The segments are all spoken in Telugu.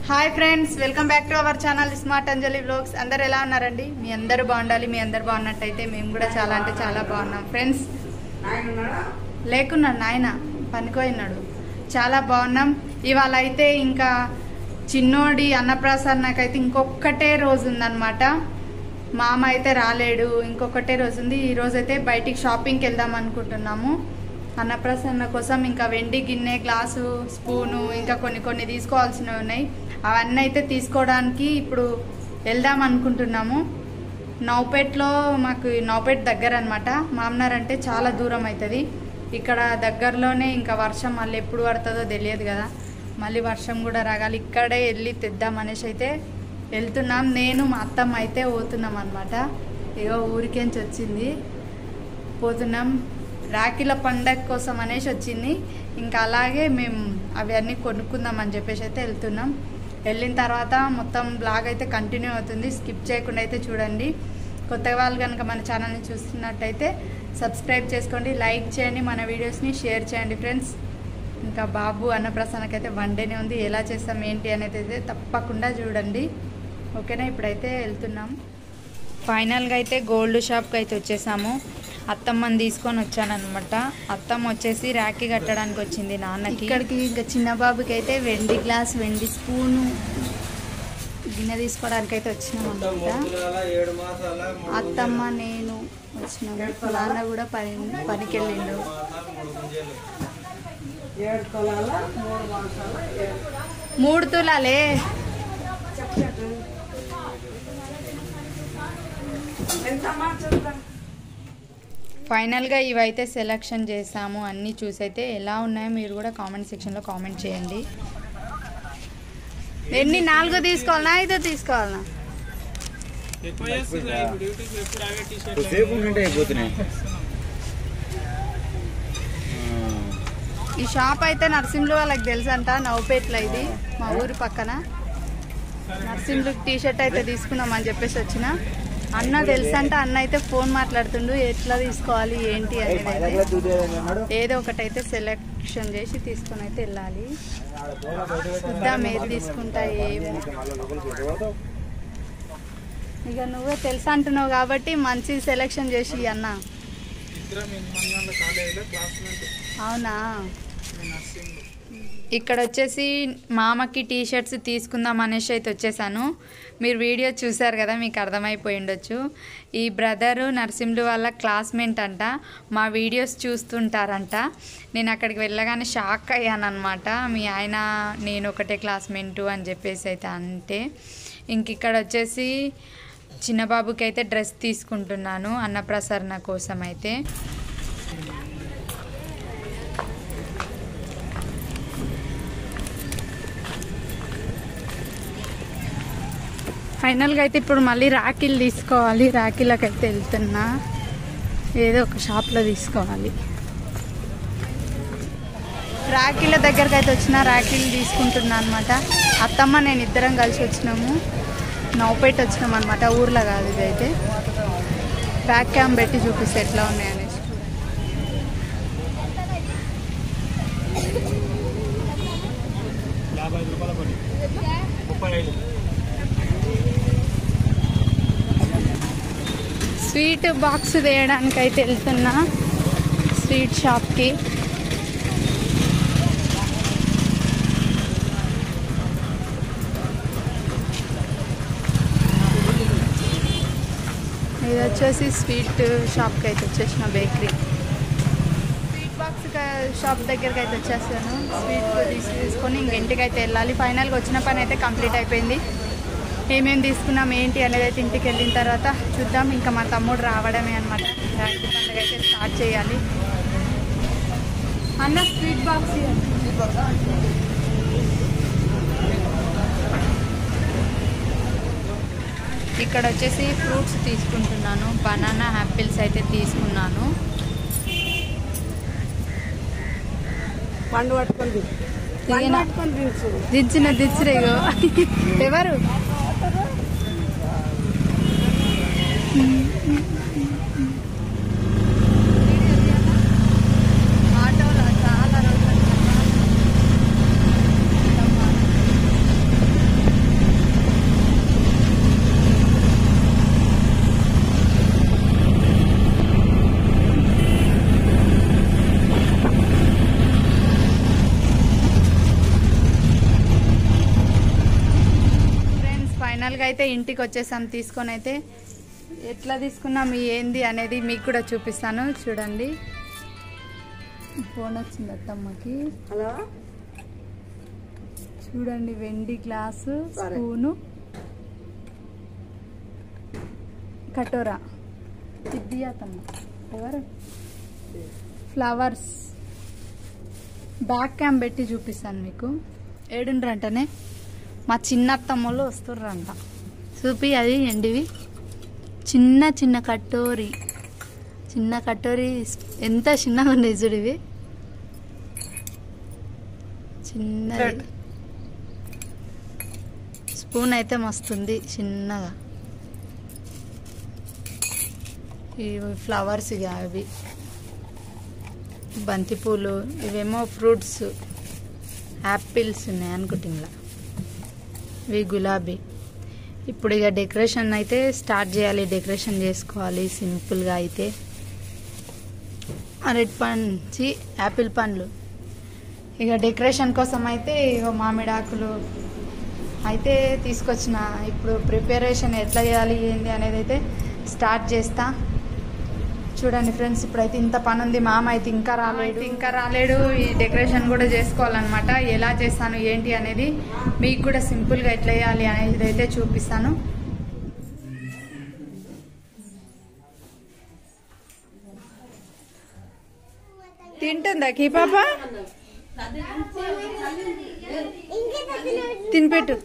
Hi friends welcome back to our channel smart Anjali vlogs అందరు ఎలా ఉన్నారండి మీ అందరు బాగుండాలి మీ అందరు బాగున్నట్టయితే మేము కూడా చాలా అంటే చాలా బాగున్నాం ఫ్రెండ్స్ లేకున్నాడు నాయన పనికోయినాడు చాలా బాగున్నాం ఇవాళ అయితే ఇంకా చిన్నోడి అన్నప్రాసన్నకైతే ఇంకొక్కటే రోజు ఉందన్నమాట మామ అయితే రాలేడు ఇంకొకటే రోజు ఉంది ఈ రోజు అయితే బయటికి షాపింగ్కి వెళ్దాం అనుకుంటున్నాము అన్నప్రసన్న కోసం ఇంకా వెండి గిన్నె గ్లాసు స్పూను ఇంకా కొన్ని కొన్ని తీసుకోవాల్సినవి ఉన్నాయి అవన్నీ అయితే తీసుకోవడానికి ఇప్పుడు వెళ్దాం అనుకుంటున్నాము నౌపేట్లో మాకు ఈ నౌపేట్ దగ్గర అనమాట మామనార్ అంటే చాలా దూరం అవుతుంది ఇక్కడ దగ్గరలోనే ఇంకా వర్షం మళ్ళీ ఎప్పుడు పడుతుందో తెలియదు కదా మళ్ళీ వర్షం కూడా రాగాలి ఇక్కడే వెళ్ళి తెద్దాం అనేసి అయితే వెళ్తున్నాం నేను మా అత్తమ్మ అయితే పోతున్నాం అనమాట ఇగో ఊరికేంచి వచ్చింది పోతున్నాం రాఖీల పండగ కోసం అనేసి వచ్చింది ఇంకా అలాగే మేము అవన్నీ కొనుక్కుందాం అని చెప్పేసి అయితే వెళ్తున్నాం వెళ్ళిన తర్వాత మొత్తం బ్లాగ్ అయితే కంటిన్యూ అవుతుంది స్కిప్ చేయకుండా అయితే చూడండి కొత్త వాళ్ళు కనుక మన ఛానల్ని చూస్తున్నట్టయితే సబ్స్క్రైబ్ చేసుకోండి లైక్ చేయండి మన వీడియోస్ని షేర్ చేయండి ఫ్రెండ్స్ ఇంకా బాబు అన్నప్రసన్నకి అయితే వన్ డేనే ఉంది ఎలా చేస్తాం ఏంటి అనేది అయితే తప్పకుండా చూడండి ఓకేనా ఇప్పుడైతే వెళ్తున్నాం ఫైనల్గా అయితే గోల్డ్ షాప్కి అయితే వచ్చేసాము అత్తమ్మని తీసుకొని వచ్చానమాట అత్తమ్మ వచ్చేసి రాఖీ కట్టడానికి వచ్చింది నాన్నకి ఇక్కడికి ఇంకా చిన్న బాబుకి అయితే వెండి గ్లాస్ వెండి స్పూను గిన్నె తీసుకోవడానికి అయితే వచ్చినాం అనమాట అత్తమ్మ నేను వచ్చినాము నాన్న కూడా పని పనికి వెళ్ళిండు ఏడు తులాల మూడు మాసాల ఏడు మూడు తులాలే ఎంత మార్చుతాం ఫైనల్గా ఇవైతే సెలెక్షన్ చేసాము అన్నీ చూసైతే ఎలా ఉన్నాయో మీరు కూడా కామెంట్ సెక్షన్లో కామెంట్ చేయండి ఎన్ని నాలుగు తీసుకోవాలనా ఐదో తీసుకోవాలనా సేపు ఉంటే అయిపోతున్నాయి ఈ షాప్ అయితే నర్సింహులు వాళ్ళకి తెలుసంట నవ్వుపేటలో ఇది మా ఊరి పక్కన నర్సింహులు టీ షర్ట్ అయితే తీసుకుందాం అని చెప్పేసి వచ్చిన అన్న తెలుసంట అన్న అయితే ఫోన్ మాట్లాడుతుండు ఎట్లా తీసుకోవాలి ఏంటి అనేది అయితే ఏదో ఒకటైతే సెలెక్షన్ చేసి తీసుకొని అయితే వెళ్ళాలి చూద్దాం ఏది తీసుకుంటా ఏమో ఇక నువ్వే తెలుసా అంటున్నావు కాబట్టి మంచి సెలెక్షన్ చేసి ఇయ్యి అన్న అవునా ఇక్కడ వచ్చేసి మామకి టీ షర్ట్స్ తీసుకుందాం అనేసి అయితే వచ్చేసాను మీరు వీడియో చూసారు కదా మీకు అర్థమైపోయి ఉండొచ్చు ఈ బ్రదరు నరసింహులు వాళ్ళ క్లాస్మేట్ అంట మా వీడియోస్ చూస్తుంటారంట నేను అక్కడికి వెళ్ళగానే షాక్ అయ్యాను అనమాట మీ ఆయన నేను ఒకటే క్లాస్మేట్ అని చెప్పేసి అయితే అంటే ఇంక ఇక్కడ వచ్చేసి చిన్నబాబుకి అయితే డ్రెస్ తీసుకుంటున్నాను అన్నప్రసరణ కోసం అయితే ఫైనల్గా అయితే ఇప్పుడు మళ్ళీ రాఖీలు తీసుకోవాలి రాఖీలకు అయితే వెళ్తున్నా ఏదో ఒక షాప్లో తీసుకోవాలి రాఖీల దగ్గరకు అయితే వచ్చిన రాఖీలు తీసుకుంటున్నా అనమాట అత్తమ్మ నేను ఇద్దరం కలిసి వచ్చినాము నౌపేట వచ్చినాం అనమాట ఊర్లో కాదు ఇదైతే బ్యాక్ క్యామ్ పెట్టి చూపిస్తే ఎట్లా ఉన్నాయనేసి స్వీట్ బాక్స్ వేయడానికి అయితే వెళ్తున్నా స్వీట్ షాప్కి ఇది వచ్చేసి స్వీట్ షాప్కి అయితే వచ్చేసిన బేకరీ స్వీట్ బాక్స్ షాప్ దగ్గరికి అయితే వచ్చేసాను స్వీట్ తీసి తీసుకొని ఇంక ఇంటికి అయితే వెళ్ళాలి ఫైనల్గా వచ్చిన పని అయితే కంప్లీట్ అయిపోయింది ఏమేమి తీసుకున్నాం ఏంటి అనేది అయితే ఇంటికి వెళ్ళిన తర్వాత చూద్దాం ఇంకా మా తమ్ముడు రావడమే అనమాట రాఖీ పండుగ అయితే స్టార్ట్ చేయాలి అన్న స్వీట్ బాక్స్ ఇవ్వండి. ఇక్కడ వచ్చేసి ఫ్రూట్స్ తీసుకుంటున్నాను బనానా యాపిల్స్ అయితే తీసుకున్నాను పండు పట్టుకొని దిగు. పండు దిగిన పట్టుకొని దించు దించిన దించరేగో ఎవరు ఆటోలో చాలా రోజులు ఫైనల్గా అయితే ఇంటికి వచ్చేసాం తీసుకొని అయితే ఎట్లా తీసుకున్నాం ఏంది అనేది మీకు కూడా చూపిస్తాను చూడండి ఫోన్ వచ్చింది అత్తమ్మకి హలో చూడండి వెండి గ్లాసు సరే. స్పూను కటోరా ఇది అతమ్మ ఎవరు ఫ్లవర్స్ బ్యాక్ క్యామ్ పెట్టి చూపిస్తాను మీకు ఏడుండ్రంటనే మా చిన్న అత్తమ్మలు వస్తుర్రంట చూపి అది ఎండివి చిన్న చిన్న కటోరి చిన్న కటోరి ఎంత చిన్నగా ఉన్నాయి చూడు ఇవి చిన్నది స్పూన్ అయితే మస్తుంది చిన్నగా ఇవి ఫ్లవర్స్ ఇక అవి బంతిపూలు ఇవేమో ఫ్రూట్స్ యాపిల్స్ ఉన్నాయి అనుకుంటున్నా ఇవి గులాబీ ఇప్పుడు ఇక డెకరేషన్ అయితే స్టార్ట్ చేయాలి డెకరేషన్ చేసుకోవాలి సింపుల్గా అయితే అరటి పంచి యాపిల్ పండ్లు ఇక డెకరేషన్ కోసం అయితే ఇక మామిడాకులు అయితే తీసుకొచ్చిన ఇప్పుడు ప్రిపరేషన్ ఎట్లా చేయాలి ఏంది అనేది అయితే స్టార్ట్ చేస్తా చూడండి ఫ్రెండ్స్ ఇప్పుడైతే ఇంత పని ఉంది మామ అయితే ఇంకా రాలేడు ఇంకా రాలేడు ఈ డెకరేషన్ కూడా చేసుకోవాలన్నమాట ఎలా చేస్తాను ఏంటి అనేది మీకు కూడా సింపుల్గా ఎట్లా చేయాలి అనేది అయితే చూపిస్తాను తింటుందా కీ పాప తినిపెట్టు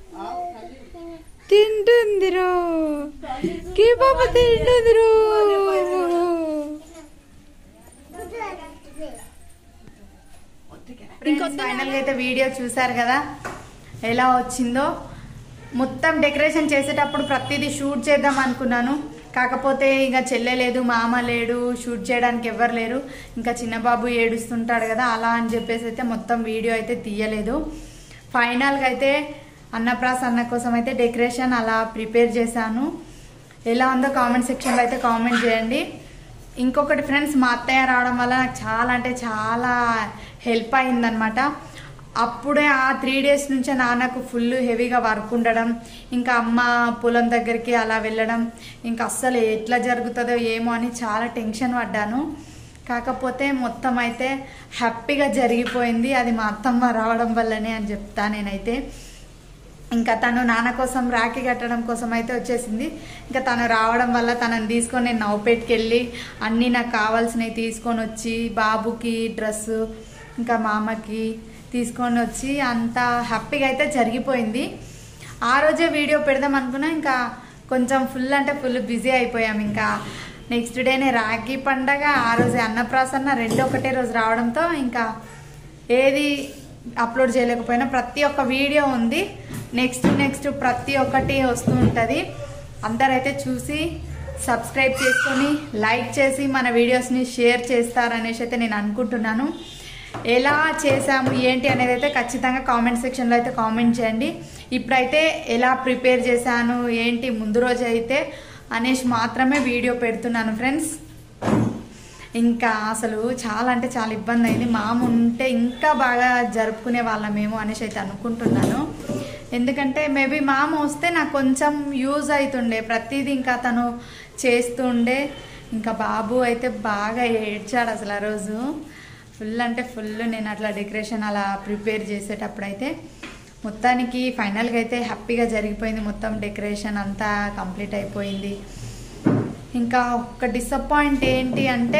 తింటుందిరో కీ పాప తింటుందిరో ఫైనల్ గా అయితే వీడియో చూసారు కదా ఎలా వచ్చిందో మొత్తం డెకరేషన్ చేసేటప్పుడు ప్రతిదీ షూట్ చేద్దాం అనుకున్నాను కాకపోతే ఇక చెల్లెలేదు మామ లేడు షూట్ చేయడానికి ఎవ్వరు లేరు ఇంకా చిన్న బాబు ఏడుస్తుంటాడు కదా అలా అని చెప్పేసి అయితే మొత్తం వీడియో అయితే తీయలేదు ఫైనల్గా అయితే అన్నప్రాసన్న కోసం అయితే డెకరేషన్ అలా ప్రిపేర్ చేశాను ఎలా ఉందో కామెంట్ సెక్షన్లో అయితే కామెంట్ చేయండి ఇంకొకటి ఫ్రెండ్స్ మా అత్తయ్య రావడం వల్ల నాకు చాలా అంటే చాలా హెల్ప్ అయిందనమాట అప్పుడే ఆ త్రీ డేస్ నుంచే నాన్నకు ఫుల్ హెవీగా వర్క్ ఉండడం ఇంకా అమ్మ పొలం దగ్గరికి అలా వెళ్ళడం ఇంకా అస్సలు ఎట్లా జరుగుతుందో ఏమో అని చాలా టెన్షన్ పడ్డాను కాకపోతే మొత్తం అయితే హ్యాపీగా జరిగిపోయింది అది మా అత్తమ్మ రావడం వల్లనే అని చెప్తా నేనైతే ఇంకా తను నాన్న కోసం రాఖీ కట్టడం కోసం అయితే వచ్చేసింది ఇంకా తను రావడం వల్ల తనని తీసుకొని నేను నవ్వుపేటకి వెళ్ళి అన్నీ నాకు కావాల్సినవి తీసుకొని వచ్చి బాబుకి డ్రెస్సు ఇంకా మామకి తీసుకొని వచ్చి అంత హ్యాపీగా అయితే జరిగిపోయింది ఆ రోజే వీడియో పెడదాం అనుకున్నా ఇంకా కొంచెం ఫుల్ అంటే ఫుల్ బిజీ అయిపోయాం ఇంకా నెక్స్ట్ డేనే రాఖీ పండగ ఆ రోజే అన్నప్రాసన్న రెండు ఒకటే రోజు రావడంతో ఇంకా ఏది అప్లోడ్ చేయలేకపోయినా ప్రతి ఒక్క వీడియో ఉంది నెక్స్ట్ నెక్స్ట్ ప్రతి ఒక్కటి వస్తూ ఉంటుంది అందరైతే చూసి సబ్స్క్రైబ్ చేసుకొని లైక్ చేసి మన వీడియోస్ని షేర్ చేస్తారనేసి అయితే నేను అనుకుంటున్నాను ఎలా చేసాము ఏంటి అనేది అయితే ఖచ్చితంగా కామెంట్ సెక్షన్లో అయితే కామెంట్ చేయండి ఇప్పుడైతే ఎలా ప్రిపేర్ చేశాను ఏంటి ముందు రోజు అయితే అనేసి మాత్రమే వీడియో పెడుతున్నాను ఫ్రెండ్స్ ఇంకా అసలు చాలా అంటే చాలా ఇబ్బంది అయింది మామ ఉంటే ఇంకా బాగా జరుపుకునే వాళ్ళమేమో అనేసి అయితే అనుకుంటున్నాను ఎందుకంటే మేబీ మామ వస్తే నాకు కొంచెం యూజ్ అవుతుండే ప్రతిదీ ఇంకా తను చేస్తుండే ఇంకా బాబు అయితే బాగా ఏడ్చాడు అసలు ఆ రోజు ఫుల్ అంటే ఫుల్ నేను అట్లా డెకరేషన్ అలా ప్రిపేర్ చేసేటప్పుడు అయితే మొత్తానికి ఫైనల్గా అయితే హ్యాపీగా జరిగిపోయింది మొత్తం డెకరేషన్ అంతా కంప్లీట్ అయిపోయింది ఇంకా ఒక డిసప్పాయింట్ ఏంటి అంటే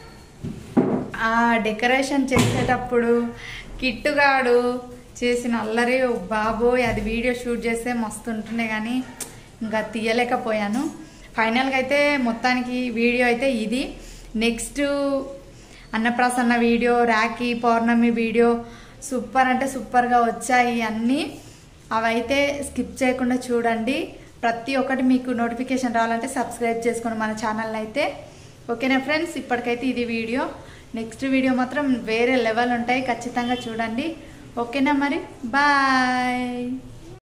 ఆ డెకరేషన్ చేసేటప్పుడు కిట్టుగాడు చేసిన అల్లరి బాబోయ్ అది వీడియో షూట్ చేస్తే మస్తు ఉంటుండే కానీ ఇంకా తీయలేకపోయాను ఫైనల్గా అయితే మొత్తానికి వీడియో అయితే ఇది నెక్స్ట్ అన్నప్రాసన్న video Rakhi Pournami video super అంటే సూపర్గా వచ్చాయి అన్నీ అవైతే స్కిప్ చేయకుండా చూడండి ప్రతి ఒక్కటి మీకు నోటిఫికేషన్ రావాలంటే సబ్స్క్రైబ్ చేసుకోండి మన ఛానల్ అయితే ఓకేనా ఫ్రెండ్స్ ఇప్పటికైతే ఇది వీడియో నెక్స్ట్ వీడియో మాత్రం వేరే లెవెల్ ఉంటాయి ఖచ్చితంగా చూడండి ఓకేనా మరి బాయ్